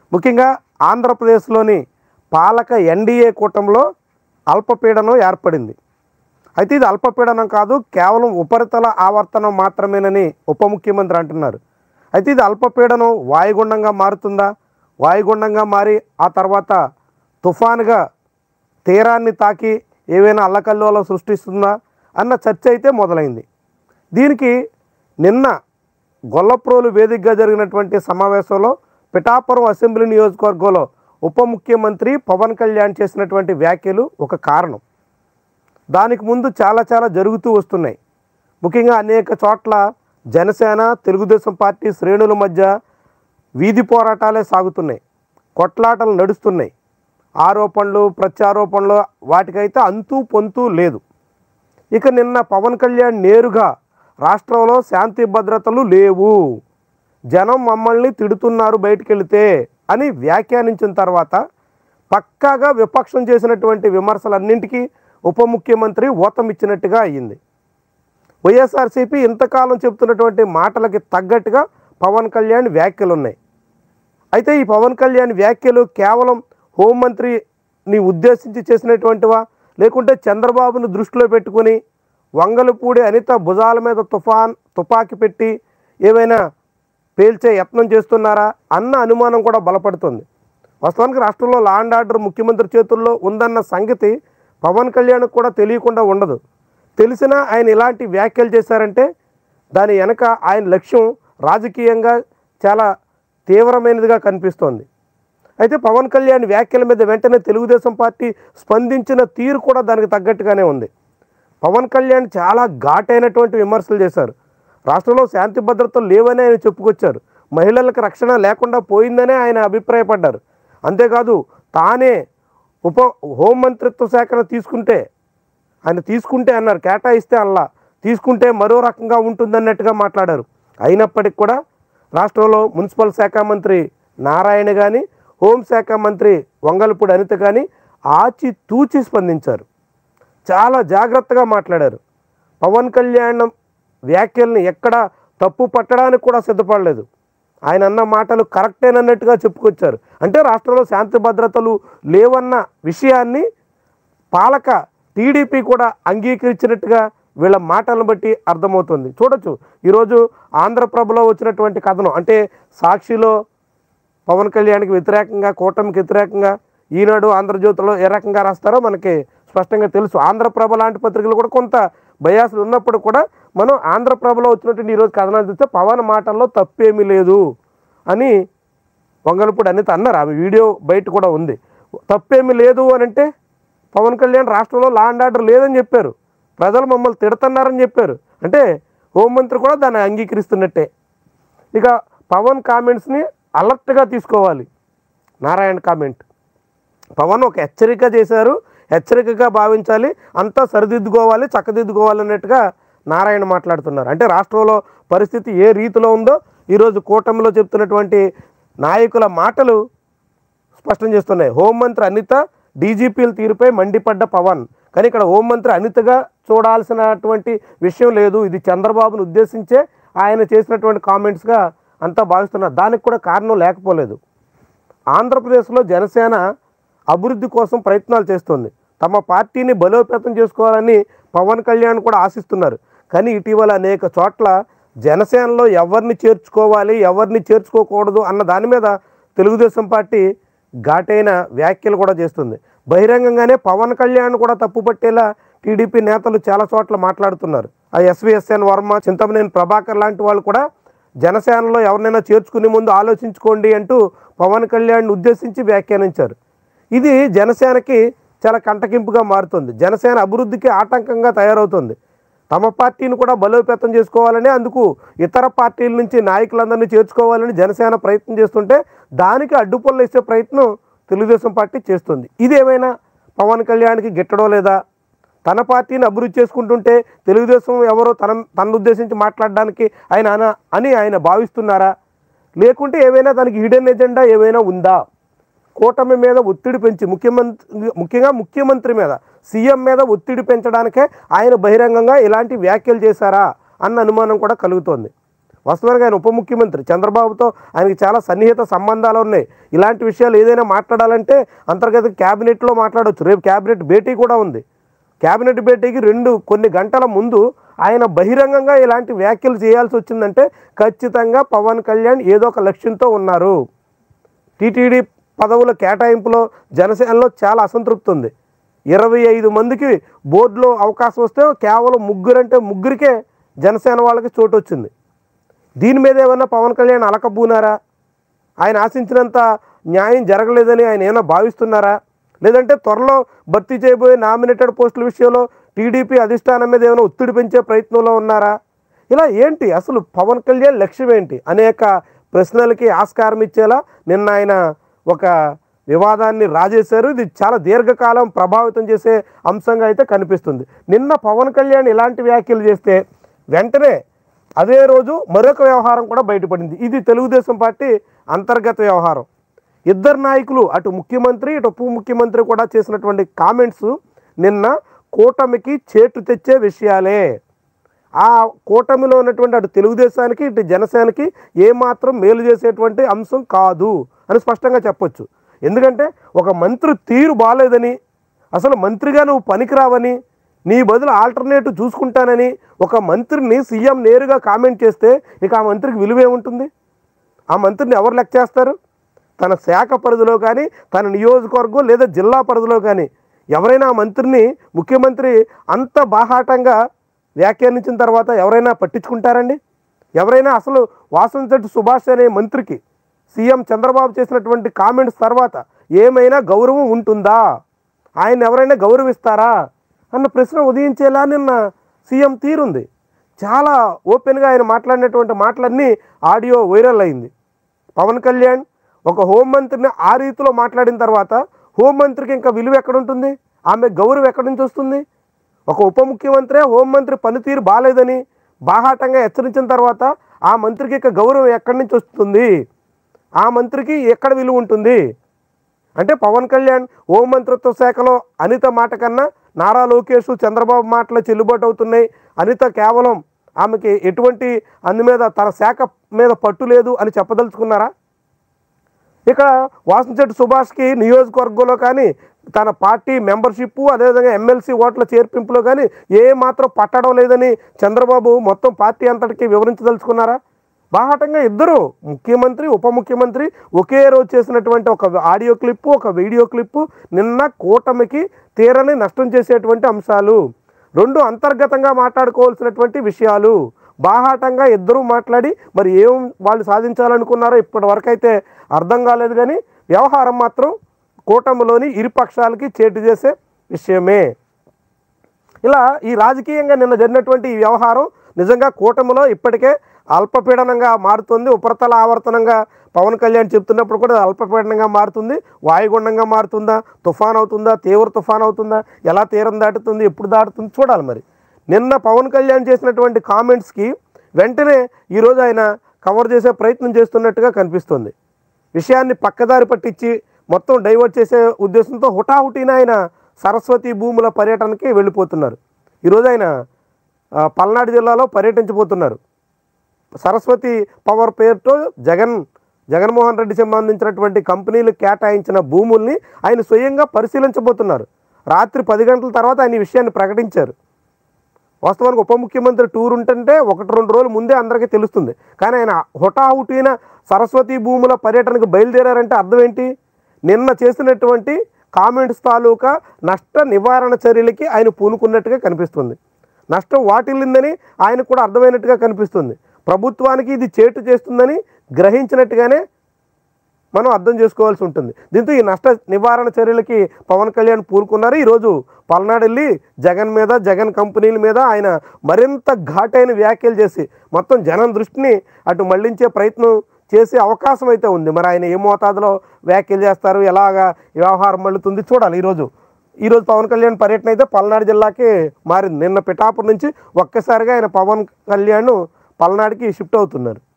ముఖ్యంగా ఆంధ్రప్రదేశ్లోని పాలక ఎన్డీఏ కూటమిలో అల్పపీడనం ఏర్పడింది అయితే ఇది అల్పపీడనం కాదు కేవలం ఉపరితల ఆవర్తనం మాత్రమేనని ఉప ముఖ్యమంత్రి అంటున్నారు అయితే ఇది అల్పపీడనం వాయుగుండంగా మారుతుందా వాయుగుండంగా మారి ఆ తర్వాత తుఫానుగా తీరాన్ని తాకి ఏవైనా అల్లకల్లోలం సృష్టిస్తుందా అన్న చర్చ అయితే మొదలైంది దీనికి నిన్న గొల్లప్రోలు వేదికగా జరిగినటువంటి సమావేశంలో పిఠాపురం అసెంబ్లీ నియోజకవర్గంలో ఉప ముఖ్యమంత్రి పవన్ కళ్యాణ్ చేసినటువంటి వ్యాఖ్యలు ఒక కారణం దానికి ముందు చాలా చాలా జరుగుతూ వస్తున్నాయి ముఖ్యంగా అనేక చోట్ల జనసేన తెలుగుదేశం పార్టీ శ్రేణుల మధ్య వీధి పోరాటాలే సాగుతున్నాయి కొట్లాటలు నడుస్తున్నాయి ఆరోపణలు ప్రత్యారోపణలు వాటికైతే అంతూ పొంతూ లేదు ఇక నిన్న పవన్ కళ్యాణ్ నేరుగా రాష్ట్రంలో శాంతి భద్రతలు లేవు జనం మమ్మల్ని తిడుతున్నారు బయటికి వెళితే అని వ్యాఖ్యానించిన తర్వాత పక్కాగా విపక్షం చేసినటువంటి విమర్శలన్నింటికీ ఉప ముఖ్యమంత్రి ఊతమిచ్చినట్టుగా అయ్యింది వైఎస్ఆర్సీపీ ఇంతకాలం చెప్తున్నటువంటి మాటలకి తగ్గట్టుగా పవన్ కళ్యాణ్ వ్యాఖ్యలు ఉన్నాయి అయితే ఈ పవన్ కళ్యాణ్ వ్యాఖ్యలు కేవలం హోంమంత్రిని ఉద్దేశించి చేసినటువంటివా లేకుంటే చంద్రబాబును దృష్టిలో పెట్టుకుని వంగలపూడి అనిత భుజాల మీద తుఫాన్ తుపాకీ పెట్టి ఏమైనా పేల్చే యత్నం చేస్తున్నారా అన్న అనుమానం కూడా బలపడుతుంది వాస్తవానికి రాష్ట్రంలో లా అండ్ ఆర్డర్ ముఖ్యమంత్రి చేతుల్లో ఉందన్న సంగతి పవన్ కళ్యాణ్ కూడా తెలియకుండా ఉండదు తెలిసినా ఆయన ఇలాంటి వ్యాఖ్యలు చేశారంటే దాని వెనక ఆయన లక్ష్యం రాజకీయంగా చాలా తీవ్రమైనదిగా కనిపిస్తోంది అయితే పవన్ కళ్యాణ్ వ్యాఖ్యల మీద వెంటనే తెలుగుదేశం పార్టీ స్పందించిన తీరు కూడా దానికి తగ్గట్టుగానే ఉంది పవన్ కళ్యాణ్ చాలా ఘాటైనటువంటి విమర్శలు చేశారు రాష్ట్రంలో శాంతి భద్రతలు లేవని ఆయన చెప్పుకొచ్చారు మహిళలకు రక్షణ లేకుండా పోయిందనే ఆయన అభిప్రాయపడ్డారు అంతేకాదు తానే ఉప హోంమంత్రిత్వ శాఖను తీసుకుంటే ఆయన తీసుకుంటే అన్నారు కేటాయిస్తే అల్లా తీసుకుంటే మరో రకంగా ఉంటుందన్నట్టుగా మాట్లాడారు అయినప్పటికీ కూడా రాష్ట్రంలో మున్సిపల్ శాఖ మంత్రి నారాయణ కానీ హోంశాఖ మంత్రి వంగలపూడి అనిత కానీ ఆచి తూచి స్పందించారు చాలా జాగ్రత్తగా మాట్లాడారు పవన్ కళ్యాణ్ వ్యాఖ్యల్ని ఎక్కడ తప్పు పట్టడానికి కూడా సిద్ధపడలేదు ఆయన అన్న మాటలు కరెక్టేనన్నట్టుగా చెప్పుకొచ్చారు అంటే రాష్ట్రంలో శాంతి భద్రతలు లేవన్న విషయాన్ని పాలక టీడీపీ కూడా అంగీకరించినట్టుగా వీళ్ళ మాటలను బట్టి అర్థమవుతుంది చూడొచ్చు ఈరోజు ఆంధ్రప్రభలో వచ్చినటువంటి కథనం అంటే సాక్షిలో పవన్ కళ్యాణ్కి వ్యతిరేకంగా కూటమికి వ్యతిరేకంగా ఈనాడు ఆంధ్రజ్యోతిలో ఏ రకంగా రాస్తారో మనకి స్పష్టంగా తెలుసు ఆంధ్రప్రభ లాంటి పత్రికలు కూడా కొంత బయాసులు ఉన్నప్పుడు కూడా మనం ఆంధ్రప్రభలో వచ్చినటువంటి ఈరోజు కథనాలు చూస్తే పవన్ మాటల్లో తప్పేమీ లేదు అని వంగలపూడి అనిత అన్నారు ఆమె వీడియో బయట కూడా ఉంది తప్పేమీ లేదు అని అంటే పవన్ కళ్యాణ్ రాష్ట్రంలో లా అండ్ ఆర్డర్ లేదని చెప్పారు ప్రజలు మమ్మల్ని తిడుతున్నారని చెప్పారు అంటే హోంమంత్రి కూడా దాన్ని అంగీకరిస్తున్నట్టే ఇక పవన్ కామెంట్స్ని అలర్ట్గా తీసుకోవాలి నారాయణ కామెంట్ పవన్ ఒక హెచ్చరిక చేశారు హెచ్చరికగా భావించాలి అంతా సరిదిద్దుకోవాలి చక్కదిద్దుకోవాలి అన్నట్టుగా నారాయణ మాట్లాడుతున్నారు అంటే రాష్ట్రంలో పరిస్థితి ఏ రీతిలో ఉందో ఈరోజు కూటమిలో చెప్తున్నటువంటి నాయకుల మాటలు స్పష్టం చేస్తున్నాయి హోంమంత్రి అనిత డీజీపీల తీరుపై మండిపడ్డ పవన్ కానీ ఇక్కడ హోంమంత్రి అనితగా చూడాల్సినటువంటి విషయం లేదు ఇది చంద్రబాబును ఉద్దేశించే ఆయన చేసినటువంటి కామెంట్స్గా అంతా భావిస్తున్నారు దానికి కూడా కారణం లేకపోలేదు ఆంధ్రప్రదేశ్లో జనసేన అభివృద్ధి కోసం ప్రయత్నాలు చేస్తుంది తమ పార్టీని బలోపేతం చేసుకోవాలని పవన్ కళ్యాణ్ కూడా ఆశిస్తున్నారు కానీ ఇటీవల అనేక చోట్ల జనసేనలో ఎవరిని చేర్చుకోవాలి ఎవరిని చేర్చుకోకూడదు అన్న దాని మీద తెలుగుదేశం పార్టీ ఘాటైన వ్యాఖ్యలు కూడా చేస్తుంది బహిరంగంగానే పవన్ కళ్యాణ్ కూడా తప్పుపట్టేలా టీడీపీ నేతలు చాలా చోట్ల మాట్లాడుతున్నారు ఆ ఎస్విఎస్ఎన్ వర్మ చింతమనేని ప్రభాకర్ లాంటి వాళ్ళు కూడా జనసేనలో ఎవరినైనా చేర్చుకునే ముందు ఆలోచించుకోండి అంటూ పవన్ కళ్యాణ్ ఉద్దేశించి వ్యాఖ్యానించారు ఇది జనసేనకి చాలా కంటకింపుగా మారుతుంది జనసేన అభివృద్ధికి ఆటంకంగా తయారవుతుంది తమ పార్టీని కూడా బలోపేతం చేసుకోవాలని అందుకు ఇతర పార్టీల నుంచి నాయకులందరినీ చేర్చుకోవాలని జనసేన ప్రయత్నం చేస్తుంటే దానికి అడ్డుపొల్ల ఇచ్చే ప్రయత్నం తెలుగుదేశం పార్టీ చేస్తుంది ఇదేమైనా పవన్ కళ్యాణ్కి గిట్టడం లేదా తన పార్టీని అభివృద్ధి చేసుకుంటుంటే తెలుగుదేశం ఎవరో తన తనను ఉద్దేశించి మాట్లాడడానికి ఆయన అన- అని ఆయన భావిస్తున్నారా లేకుంటే ఏమైనా దానికి హిడెన్ ఎజెండా ఏమైనా ఉందా కూటమి మీద ఒత్తిడి పెంచి ముఖ్యమంత్రి ముఖ్యంగా ముఖ్యమంత్రి మీద సీఎం మీద ఒత్తిడి పెంచడానికే ఆయన బహిరంగంగా ఇలాంటి వ్యాఖ్యలు చేశారా అన్న అనుమానం కూడా కలుగుతోంది వాస్తవానికి ఆయన ఉప ముఖ్యమంత్రి చంద్రబాబుతో ఆయనకి చాలా సన్నిహిత సంబంధాలు ఉన్నాయి ఇలాంటి విషయాలు ఏదైనా మాట్లాడాలంటే అంతర్గత క్యాబినెట్లో మాట్లాడవచ్చు రేపు క్యాబినెట్ భేటీ కూడా ఉంది క్యాబినెట్ భేటీకి రెండు కొన్ని గంటల ముందు ఆయన బహిరంగంగా ఇలాంటి వ్యాఖ్యలు చేయాల్సి వచ్చిందంటే ఖచ్చితంగా పవన్ కళ్యాణ్ ఏదో ఒక లక్ష్యంతో ఉన్నారు టీటీడీ పదవుల కేటాయింపులో జనసేనలో చాలా అసంతృప్తి ఉంది ఇరవై ఐదు మందికి బోర్డులో అవకాశం వస్తే కేవలం ముగ్గురంటే ముగ్గురికే జనసేన వాళ్ళకి చోటు వచ్చింది దీని మీద ఏమన్నా పవన్ కళ్యాణ్ అలకబూనారా ఆయన ఆశించినంత న్యాయం జరగలేదని ఆయన ఏమైనా భావిస్తున్నారా లేదంటే త్వరలో భర్తీ చేయబోయే నామినేటెడ్ పోస్టుల విషయంలో టీడీపీ అధిష్టానం మీద ఏమైనా ఒత్తిడి పెంచే ప్రయత్నంలో ఉన్నారా ఇలా ఏంటి అసలు పవన్ కళ్యాణ్ లక్ష్యం ఏంటి అనేక ప్రశ్నలకి ఆస్కారం ఇచ్చేలా నిన్న ఆయన ఒక వివాదాన్ని రాజేశారు ఇది చాలా దీర్ఘకాలం ప్రభావితం చేసే అంశంగా అయితే కనిపిస్తుంది నిన్న పవన్ కళ్యాణ్ ఇలాంటి వ్యాఖ్యలు చేస్తే వెంటనే అదే రోజు మరొక వ్యవహారం కూడా బయటపడింది ఇది తెలుగుదేశం పార్టీ అంతర్గత వ్యవహారం ఇద్దరు నాయకులు అటు ముఖ్యమంత్రి ఇటు ఉప ముఖ్యమంత్రి కూడా చేసినటువంటి కామెంట్స్ నిన్న కూటమికి చేటు తెచ్చే విషయాలే ఆ కూటమిలో ఉన్నటువంటి అటు తెలుగుదేశానికి ఇటు జనసేనకి ఏమాత్రం మేలు చేసేటువంటి అంశం కాదు అని స్పష్టంగా చెప్పొచ్చు ఎందుకంటే ఒక మంత్రి తీరు బాగాలేదని అసలు మంత్రిగా నువ్వు పనికిరావని నీ బదులు ఆల్టర్నేటివ్ చూసుకుంటానని ఒక మంత్రిని సీఎం నేరుగా కామెంట్ చేస్తే ఇక ఆ మంత్రికి విలువ ఏముంటుంది ఆ మంత్రిని ఎవరు లెక్క చేస్తారు తన శాఖ పరిధిలో కానీ తన నియోజకవర్గం లేదా జిల్లా పరిధిలో కానీ ఎవరైనా ఆ మంత్రిని ముఖ్యమంత్రి అంత బాహాటంగా వ్యాఖ్యానించిన తర్వాత ఎవరైనా పట్టించుకుంటారండి ఎవరైనా అసలు వాసంశెట్టి సుభాష్ అనే మంత్రికి సీఎం చంద్రబాబు చేసినటువంటి కామెంట్స్ తర్వాత ఏమైనా గౌరవం ఉంటుందా ఆయన ఎవరైనా గౌరవిస్తారా అన్న ప్రశ్న ఉదయించేలా నిన్న సీఎం తీరుంది చాలా ఓపెన్గా ఆయన మాట్లాడినటువంటి మాటలన్నీ ఆడియో వైరల్ అయింది పవన్ కళ్యాణ్ ఒక హోంమంత్రిని ఆ రీతిలో మాట్లాడిన తర్వాత హోంమంత్రికి ఇంకా విలువ ఎక్కడ ఉంటుంది ఆమె గౌరవం ఎక్కడి నుంచి వస్తుంది ఒక ఉప ముఖ్యమంత్రి హోంమంత్రి పనితీరు బాగాలేదని బాహాటంగా హెచ్చరించిన తర్వాత ఆ మంత్రికి ఇక గౌరవం ఎక్కడి నుంచి వస్తుంది ఆ మంత్రికి ఎక్కడ విలువ ఉంటుంది అంటే పవన్ కళ్యాణ్ హోం మంత్రిత్వ శాఖలో అనిత మాట కన్నా నారా లోకేష్ చంద్రబాబు మాటలు చెల్లుబాటు అవుతున్నాయి అనిత కేవలం ఆమెకి ఎటువంటి అందు మీద తన శాఖ మీద పట్టు లేదు అని చెప్పదలుచుకున్నారా ఇక్కడ వాసంశెట్టి సుభాష్కి నియోజకవర్గంలో కానీ తన పార్టీ మెంబర్షిప్ అదేవిధంగా ఎమ్మెల్సీ ఓట్ల చేర్పింపులో కానీ ఏ మాత్రం పట్టడం లేదని చంద్రబాబు మొత్తం పార్టీ అంతటికి వివరించదలుచుకున్నారా బాహాటంగా ఇద్దరు ముఖ్యమంత్రి ఉప ముఖ్యమంత్రి ఒకే రోజు చేసినటువంటి ఒక ఆడియో క్లిప్పు ఒక వీడియో క్లిప్పు నిన్న కూటమికి తీరని నష్టం చేసేటువంటి అంశాలు రెండు అంతర్గతంగా మాట్లాడుకోవాల్సినటువంటి విషయాలు బాహాటంగా ఇద్దరూ మాట్లాడి మరి ఏం వాళ్ళు సాధించాలనుకున్నారో ఇప్పటి వరకు అయితే అర్థం కాలేదు కానీ వ్యవహారం మాత్రం కూటమిలోని ఇరుపక్షాలకి చేటు చేసే విషయమే ఇలా ఈ రాజకీయంగా నిన్న జరిగినటువంటి ఈ వ్యవహారం నిజంగా కూటమిలో ఇప్పటికే అల్పపీడనంగా మారుతుంది ఉపరితల ఆవర్తనంగా పవన్ కళ్యాణ్ చెప్తున్నప్పుడు కూడా అది అల్పపీడనంగా మారుతుంది వాయుగుండంగా మారుతుందా తుఫాన్ అవుతుందా తీవ్ర తుఫాన్ అవుతుందా ఎలా తీరం దాటుతుంది ఎప్పుడు దాటుతుంది చూడాలి మరి నిన్న పవన్ కళ్యాణ్ చేసినటువంటి కామెంట్స్కి వెంటనే ఈరోజు ఆయన కవర్ చేసే ప్రయత్నం చేస్తున్నట్టుగా కనిపిస్తుంది విషయాన్ని పక్కదారి పట్టించి మొత్తం డైవర్ట్ చేసే ఉద్దేశంతో హుటాహుటిన ఆయన సరస్వతి భూముల పర్యటనకి వెళ్ళిపోతున్నారు ఈరోజు ఆయన ఆ, పల్నాడు జిల్లాలో పర్యటించబోతున్నారు సరస్వతి పవర్ పేరుతో జగన్ జగన్మోహన్ రెడ్డి సంబంధించినటువంటి కంపెనీలు కేటాయించిన భూముల్ని ఆయన స్వయంగా పరిశీలించబోతున్నారు రాత్రి పది గంటల తర్వాత ఆయన ఈ విషయాన్ని ప్రకటించారు వాస్తవానికి ఉప ముఖ్యమంత్రి టూర్ ఉంటుంటే ఒకటి రెండు రోజులు ముందే అందరికీ తెలుస్తుంది కానీ ఆయన హుటాహుటిన సరస్వతి భూముల పర్యటనకు బయలుదేరారంటే అర్థం ఏంటి నిన్న చేసినటువంటి కామెంట్స్ తాలూకా నష్ట నివారణ చర్యలకి ఆయన పూనుకున్నట్టుగా కనిపిస్తుంది నష్టం వాటిల్లిందని ఆయనకు కూడా అర్థమైనట్టుగా కనిపిస్తుంది ప్రభుత్వానికి ఇది చేటు చేస్తుందని గ్రహించినట్టుగానే మనం అర్థం చేసుకోవాల్సి ఉంటుంది దీంతో ఈ నష్ట నివారణ చర్యలకి పవన్ కళ్యాణ్ పూనుకున్నారు ఈరోజు పల్నాడు వెళ్ళి జగన్ మీద జగన్ కంపెనీల మీద ఆయన మరింత ఘాటైన వ్యాఖ్యలు చేసి మొత్తం జనం దృష్టిని అటు మళ్లించే ప్రయత్నం చేసే అవకాశం అయితే ఉంది మరి ఆయన ఏ మోతాదులో వ్యాఖ్యలు చేస్తారు ఎలాగా వ్యవహారం మళ్ళుతుంది చూడాలి ఈరోజు ఈరోజు పవన్ కళ్యాణ్ పర్యటన అయితే పల్నాడు జిల్లాకి మారింది నిన్న పిఠాపురం నుంచి ఒక్కసారిగా ఆయన పవన్ కళ్యాణ్ పల్నాడుకి షిఫ్ట్ అవుతున్నారు